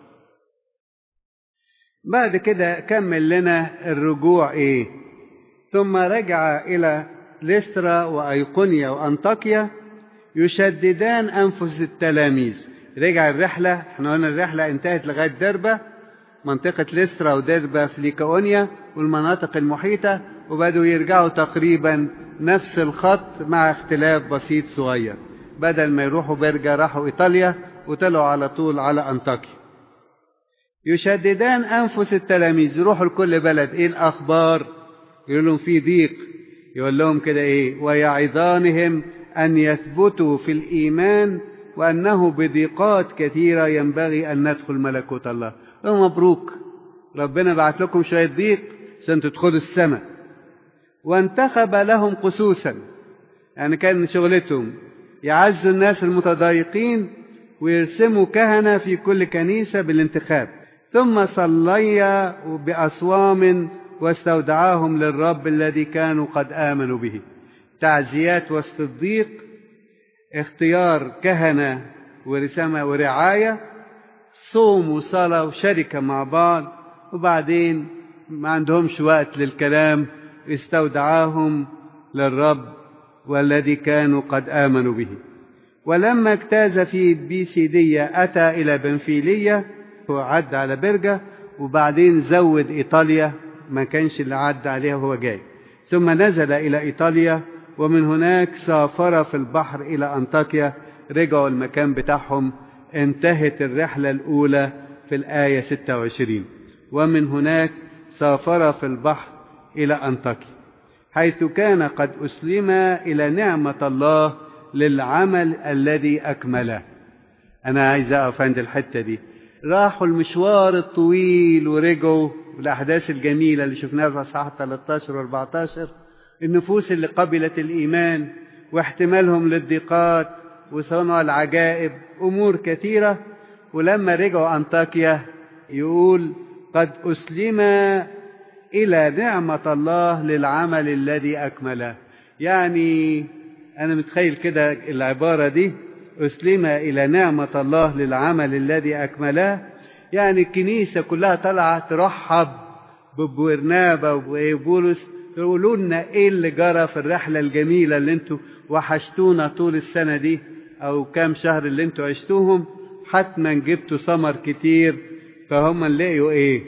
بعد كده كمل لنا الرجوع ايه ثم رجع الى ليسترا وايقونيا وانطاكيا يشددان انفس التلاميذ رجع الرحله احنا قلنا الرحله انتهت لغايه دربه منطقه ليسترا ودربه في ليكاونيا والمناطق المحيطه وبدوا يرجعوا تقريبا نفس الخط مع اختلاف بسيط صغير بدل ما يروحوا برجا راحوا ايطاليا وطلعوا على طول على انطاكيا يشددان أنفس التلاميذ يروحوا لكل بلد إيه الأخبار يقول لهم في ضيق يقول لهم كده إيه ويعظانهم أن يثبتوا في الإيمان وأنه بضيقات كثيرة ينبغي أن ندخل ملكوت الله مبروك ربنا بعت لكم شوية ضيق عشان تدخلوا السماء وانتخب لهم قسوسا يعني كان شغلتهم يعزوا الناس المتضايقين ويرسموا كهنة في كل كنيسة بالانتخاب ثم صليا بأصوام واستودعاهم للرب الذي كانوا قد آمنوا به تعزيات وسط الضيق اختيار كهنة ورسامة ورعاية صوم وصلاة وشركة مع بعض وبعدين ما عندهمش وقت للكلام استودعاهم للرب والذي كانوا قد آمنوا به ولما اجتاز في بيسيدية أتى إلى بنفيلية هو عد على برجة وبعدين زود إيطاليا ما كانش اللي عد عليها وهو جاي ثم نزل إلى إيطاليا ومن هناك سافر في البحر إلى أنطاكيا رجعوا المكان بتاعهم انتهت الرحلة الأولى في الآية 26 ومن هناك سافر في البحر إلى أنطاكيا حيث كان قد أسلم إلى نعمة الله للعمل الذي أكمله أنا عايز أقف عند الحتة دي راحوا المشوار الطويل ورجعوا الأحداث الجميلة اللي شفناها في أصحاح 13 و 14 النفوس اللي قبلت الإيمان واحتمالهم للضيقات وصنع العجائب أمور كثيرة ولما رجعوا أنطاكيا يقول قد أسلم إلى نعمة الله للعمل الذي أكمله يعني أنا متخيل كده العبارة دي أسلم إلى نعمة الله للعمل الذي أكمله يعني الكنيسة كلها طالعة ترحب ببرنابا وبولس تقولوا لنا إيه اللي جرى في الرحلة الجميلة اللي انتوا وحشتونا طول السنة دي أو كام شهر اللي انتوا عشتوهم حتما جبتوا ثمر كتير فهم لقيوا إيه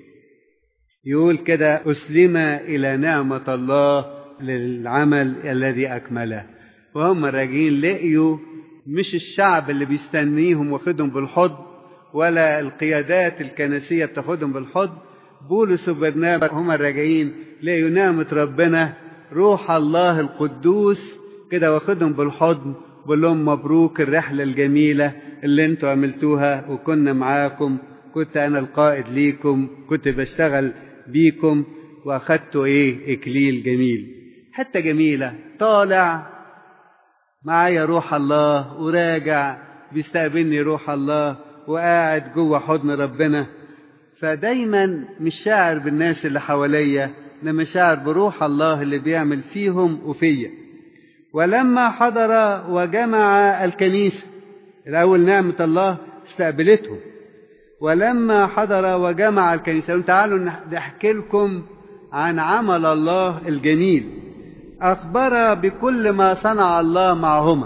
يقول كده أسلم إلى نعمة الله للعمل الذي أكمله وهم راجعين لقيوا مش الشعب اللي بيستنيهم واخدهم بالحضن ولا القيادات الكنسية بتاخدهم بالحضن بولس وبرنابا هم راجعين لقيوا نعمة ربنا روح الله القدوس كده واخدهم بالحضن بقول لهم مبروك الرحلة الجميلة اللي انتوا عملتوها وكنا معاكم كنت انا القائد ليكم كنت بشتغل بيكم واخدتوا ايه اكليل جميل حتة جميلة طالع معايا روح الله وراجع بيستقبلني روح الله وقاعد جوه حضن ربنا فدايما مش شاعر بالناس اللي حواليا انما شاعر بروح الله اللي بيعمل فيهم وفيا ولما حضر وجمع الكنيسة الأول نعمة الله استقبلتهم ولما حضر وجمع الكنيسة تعالوا نحكي لكم عن عمل الله الجميل أخبر بكل ما صنع الله معهما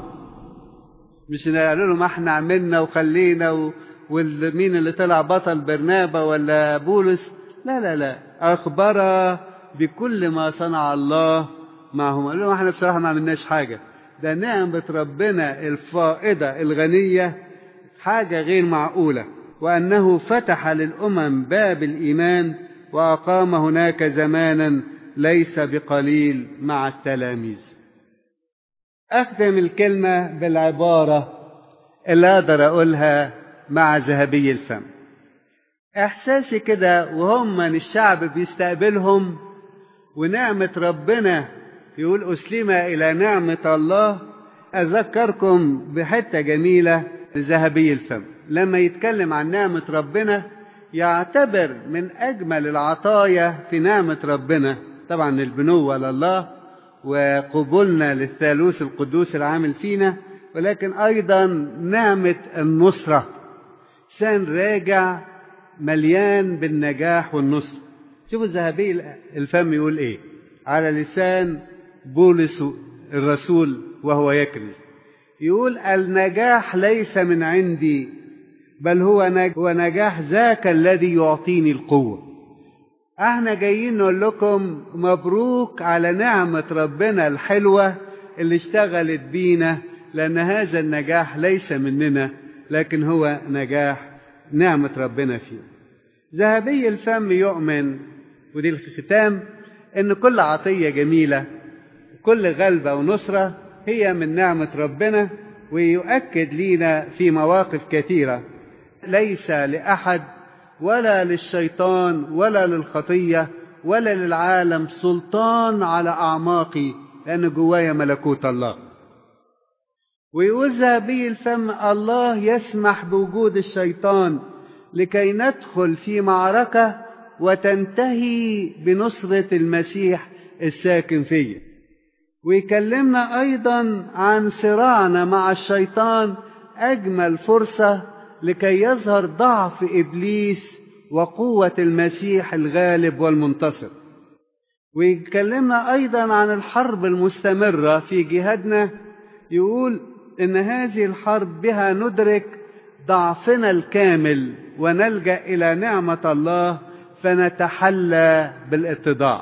مش قالوا له ما احنا عملنا وخلينا و... والمين اللي طلع بطل برنابا ولا بولس لا لا لا أخبر بكل ما صنع الله معهم قالوا احنا بصراحة ما عملناش حاجة ده نعمة ربنا الفائضة الغنية حاجة غير معقولة وأنه فتح للأمم باب الإيمان وأقام هناك زمانا ليس بقليل مع التلاميذ أختم الكلمة بالعبارة اللي أقدر أقولها مع ذهبي الفم إحساسي كده وهم من الشعب بيستقبلهم ونعمة ربنا يقول أسلم إلى نعمة الله أذكركم بحتة جميلة لذهبي الفم لما يتكلم عن نعمة ربنا يعتبر من أجمل العطايا في نعمة ربنا طبعا البنوة لله وقبولنا للثالوث القدوس العامل فينا ولكن أيضا نعمة النصرة إنسان راجع مليان بالنجاح والنصر شوفوا الذهبي الفم يقول إيه على لسان بولس الرسول وهو يكرز يقول النجاح ليس من عندي بل هو هو نجاح ذاك الذي يعطيني القوة احنا جايين نقول لكم مبروك على نعمة ربنا الحلوة اللي اشتغلت بينا لأن هذا النجاح ليس مننا لكن هو نجاح نعمة ربنا فيه ذهبي الفم يؤمن ودي الختام ان كل عطية جميلة كل غلبة ونصرة هي من نعمة ربنا ويؤكد لينا في مواقف كثيرة ليس لأحد ولا للشيطان ولا للخطية ولا للعالم سلطان على أعماقي لأن جوايا ملكوت الله ويقول ذهبي الفم الله يسمح بوجود الشيطان لكي ندخل في معركة وتنتهي بنصرة المسيح الساكن فيا ويكلمنا أيضا عن صراعنا مع الشيطان أجمل فرصة لكي يظهر ضعف إبليس وقوة المسيح الغالب والمنتصر ويكلمنا أيضا عن الحرب المستمرة في جهادنا يقول إن هذه الحرب بها ندرك ضعفنا الكامل ونلجأ إلى نعمة الله فنتحلى بالاتضاع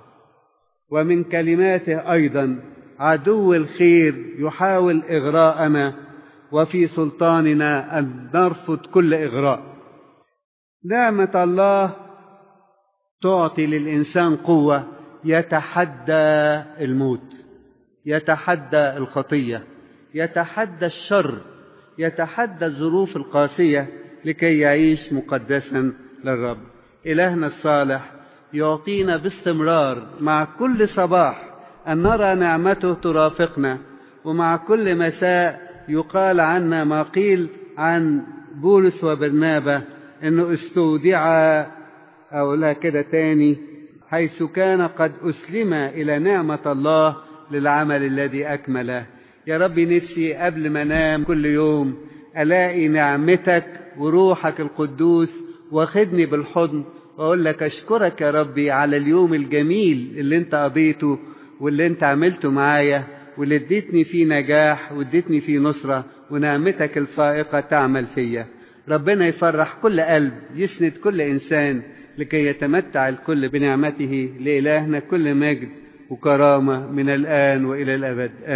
ومن كلماته أيضا عدو الخير يحاول إغراءنا وفي سلطاننا أن نرفض كل إغراء نعمة الله تعطي للإنسان قوة يتحدى الموت يتحدى الخطية يتحدى الشر يتحدى الظروف القاسية لكي يعيش مقدسا للرب إلهنا الصالح يعطينا باستمرار مع كل صباح أن نرى نعمته ترافقنا ومع كل مساء يقال عنا ما قيل عن بولس وبرنابة انه استودع او لا كده تاني حيث كان قد اسلم الى نعمة الله للعمل الذي اكمله يا ربي نفسي قبل ما انام كل يوم الاقي نعمتك وروحك القدوس واخدني بالحضن واقول لك اشكرك يا ربي على اليوم الجميل اللي انت قضيته واللي انت عملته معايا واللي اديتني فيه نجاح واديتني فيه نصرة ونعمتك الفائقة تعمل فيا ربنا يفرح كل قلب يسند كل إنسان لكي يتمتع الكل بنعمته لإلهنا كل مجد وكرامة من الآن وإلى الأبد